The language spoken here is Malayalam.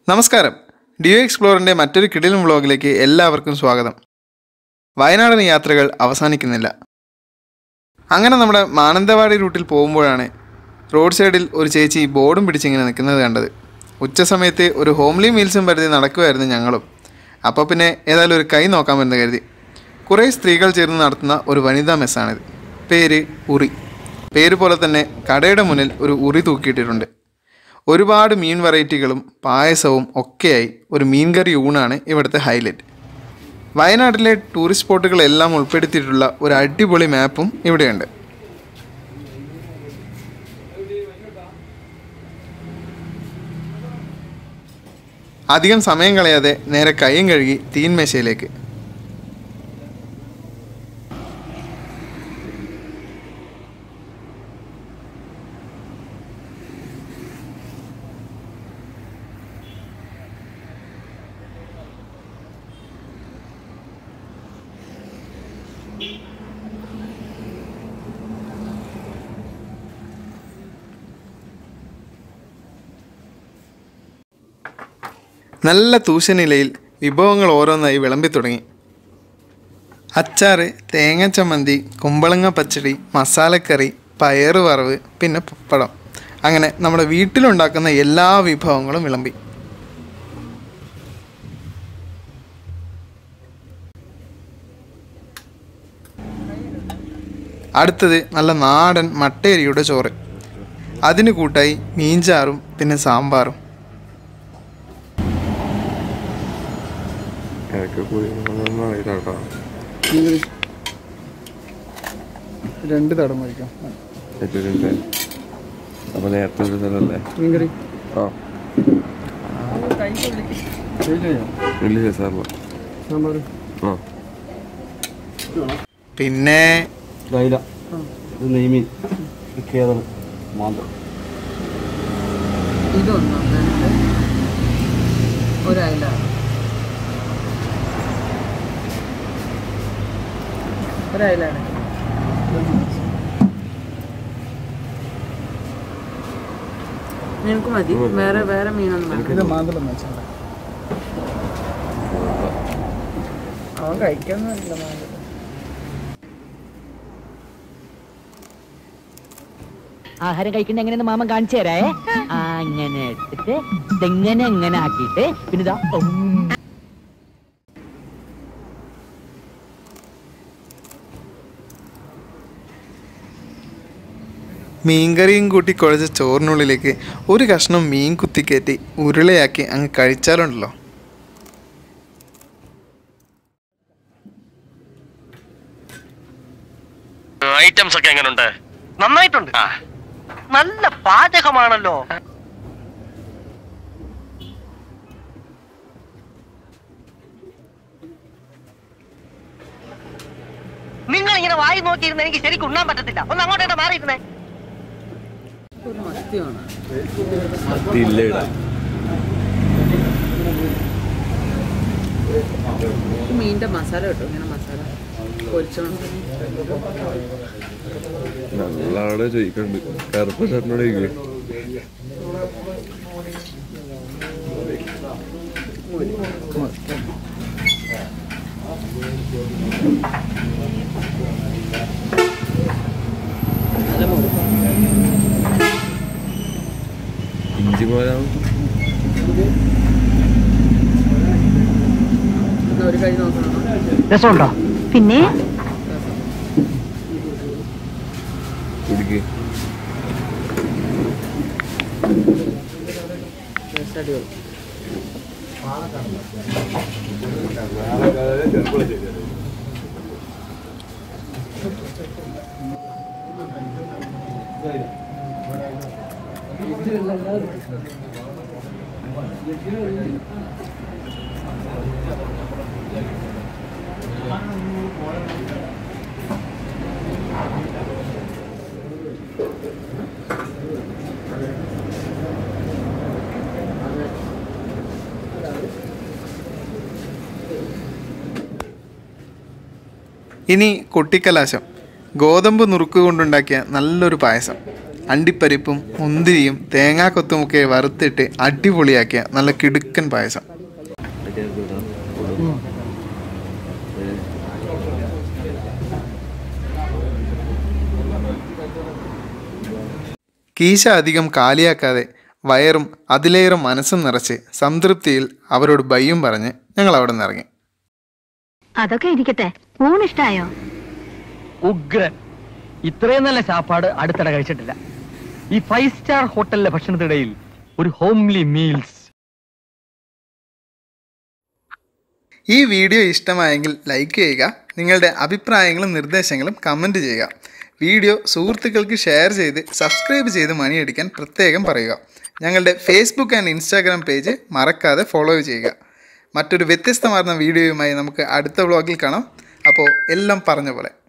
നമസ്കാരം ഡിയോ എക്സ്പ്ലോറിൻ്റെ മറ്റൊരു കിടിലൻ വ്ളോഗിലേക്ക് എല്ലാവർക്കും സ്വാഗതം വയനാടൻ യാത്രകൾ അവസാനിക്കുന്നില്ല അങ്ങനെ നമ്മുടെ മാനന്തവാടി റൂട്ടിൽ പോകുമ്പോഴാണ് റോഡ് സൈഡിൽ ഒരു ചേച്ചി ബോർഡും പിടിച്ചിങ്ങനെ നിൽക്കുന്നത് കണ്ടത് ഉച്ച സമയത്ത് ഒരു ഹോംലി മീൽസും പരിധി നടക്കുമായിരുന്നു ഞങ്ങളും അപ്പോൾ പിന്നെ ഏതായാലും ഒരു കൈ നോക്കാമെന്ന് കരുതി കുറേ സ്ത്രീകൾ ചേർന്ന് നടത്തുന്ന ഒരു വനിതാ മെസ്സാണിത് പേര് ഉറി പേര് പോലെ തന്നെ കടയുടെ മുന്നിൽ ഒരു ഉറി തൂക്കിയിട്ടിട്ടുണ്ട് ഒരുപാട് മീൻ വെറൈറ്റികളും പായസവും ഒക്കെയായി ഒരു മീൻകറി ഊണാണ് ഇവിടുത്തെ ഹൈലൈറ്റ് വയനാട്ടിലെ ടൂറിസ്റ്റ് സ്പോട്ടുകളെല്ലാം ഉൾപ്പെടുത്തിയിട്ടുള്ള ഒരു അടിപൊളി മാപ്പും ഇവിടെയുണ്ട് അധികം സമയം കളയാതെ നേരെ കൈയും കഴുകി തീൻമേശയിലേക്ക് നല്ല തൂശനിലയിൽ വിഭവങ്ങൾ ഓരോന്നായി വിളമ്പി തുടങ്ങി അച്ചാറ് തേങ്ങ ചമ്മന്തി കുമ്പളങ്ങ പച്ചടി മസാലക്കറി പയറ് വറവ് പിന്നെ പപ്പടം അങ്ങനെ നമ്മുടെ വീട്ടിലുണ്ടാക്കുന്ന എല്ലാ വിഭവങ്ങളും വിളമ്പി അടുത്തത് നല്ല നാടൻ മട്ടേരിയുടെ ചോറ് അതിന് കൂട്ടായി മീൻചാറും പിന്നെ സാമ്പാറും ഇടയ്ക്ക് പോയി നന്നായിട്ടാ രണ്ട് തടം വയ്ക്കാം എത്തിയിട്ടുണ്ട് അപ്പൊ നേരത്തെ ഒരു സ്ഥലമല്ലേ മീൻകറി ആ ഇല്ല സാറില്ല സാമ്പാർ ആ പിന്നെ ഇതായില്ല ഇത് നെയ്മീൻ കേതൽ മാന്തം ഇതൊന്നും രണ്ട് ഒരയില ഒരയിലാണ് നിനക്ക് മതി വേറെ വേറെ മീനൊന്നും വേണ്ട മാന്തളം വെച്ചാൽ അവൻ കഴിക്കാന്നല്ല മാന്തളം ആഹാരം കഴിക്കേണ്ട എങ്ങനെയെന്ന് മാമൻ കാണിച്ചു തരേ ആ അങ്ങനെ എടുത്തിട്ട് ഇതെങ്ങനെ എങ്ങനെ ആക്കിയിട്ട് പിന്നെ ഇതാ ഉം. മീൻകറിയും കൂട്ടി കുഴച്ച ചോറിനുള്ളിലേക്ക് ഒരു കഷ്ണം മീൻ കുത്തിക്കയറ്റി ഉരുളയാക്കി അങ്ങ് കഴിച്ചാലുണ്ടല്ലോ ഐറ്റംസ് ഒക്കെ എങ്ങനെയുണ്ട് നന്നായിട്ടുണ്ട് നല്ല പാചകമാണല്ലോ നിങ്ങൾ ഇങ്ങനെ വായി നോക്കിയിരുന്ന എനിക്ക് ശരിക്കും ഉണ്ണാൻ പറ്റത്തില്ല ഒന്ന് അങ്ങോട്ടേക്ക് മാറിയിരുന്നേ ഒരു മത്തിയാണ് ഇല്ല ഇവിടെ മീനിന്റെ മസാല കിട്ടും ഇങ്ങനെ മസാല പൊരിച്ചോണ്ട് ഞങ്ങളവിടെ ചോദിക്കണ്ട് കറുപ്പ് ഷർട്ടിനോട് ചോദിക്കും ഇഞ്ചി പോരാ എന്നാ ഒരു കൈ നോക്കണം രസമുണ്ടോ പിന്നെ കുടിക്ക് ടേസ്റ്റ് അടിപൊളി ഇനി കൊട്ടിക്കലാശം ഗോതമ്പ് നുറുക്ക് കൊണ്ടുണ്ടാക്കിയ നല്ലൊരു പായസം അണ്ടിപ്പരിപ്പും മുന്തിരിയും തേങ്ങാക്കൊത്തുമൊക്കെ വറുത്തിട്ട് അടിപൊളിയാക്കിയ നല്ല കിടുക്കൻ പായസം കീശ അധികം കാലിയാക്കാതെ വയറും അതിലേറെ മനസ്സും നിറച്ച് സംതൃപ്തിയിൽ അവരോട് ബയ്യും പറഞ്ഞ് ഞങ്ങൾ അവിടെ നിന്ന് ഇറങ്ങി അതൊക്കെ ഇരിക്കട്ടെ ഊണിഷ്ടായോ ഉഗ്രൻ ഇത്രയും നല്ല ശാപ്പാട് അടുത്തിടെ കഴിച്ചിട്ടില്ല ഈ ഫൈവ് സ്റ്റാർ ഹോട്ടലിലെ ഭക്ഷണത്തിനിടയിൽ ഒരു ഹോംലി മീൽസ് ഈ വീഡിയോ ഇഷ്ടമായെങ്കിൽ ലൈക്ക് ചെയ്യുക നിങ്ങളുടെ അഭിപ്രായങ്ങളും നിർദ്ദേശങ്ങളും കമൻറ്റ് ചെയ്യുക വീഡിയോ സുഹൃത്തുക്കൾക്ക് ഷെയർ ചെയ്ത് സബ്സ്ക്രൈബ് ചെയ്ത് മണിയടിക്കാൻ പ്രത്യേകം പറയുക ഞങ്ങളുടെ ഫേസ്ബുക്ക് ആൻഡ് ഇൻസ്റ്റാഗ്രാം പേജ് മറക്കാതെ ഫോളോ ചെയ്യുക മറ്റൊരു വ്യത്യസ്തമാർന്ന വീഡിയോയുമായി നമുക്ക് അടുത്ത വ്ളോഗിൽ കാണാം അപ്പോൾ എല്ലാം പറഞ്ഞ പോലെ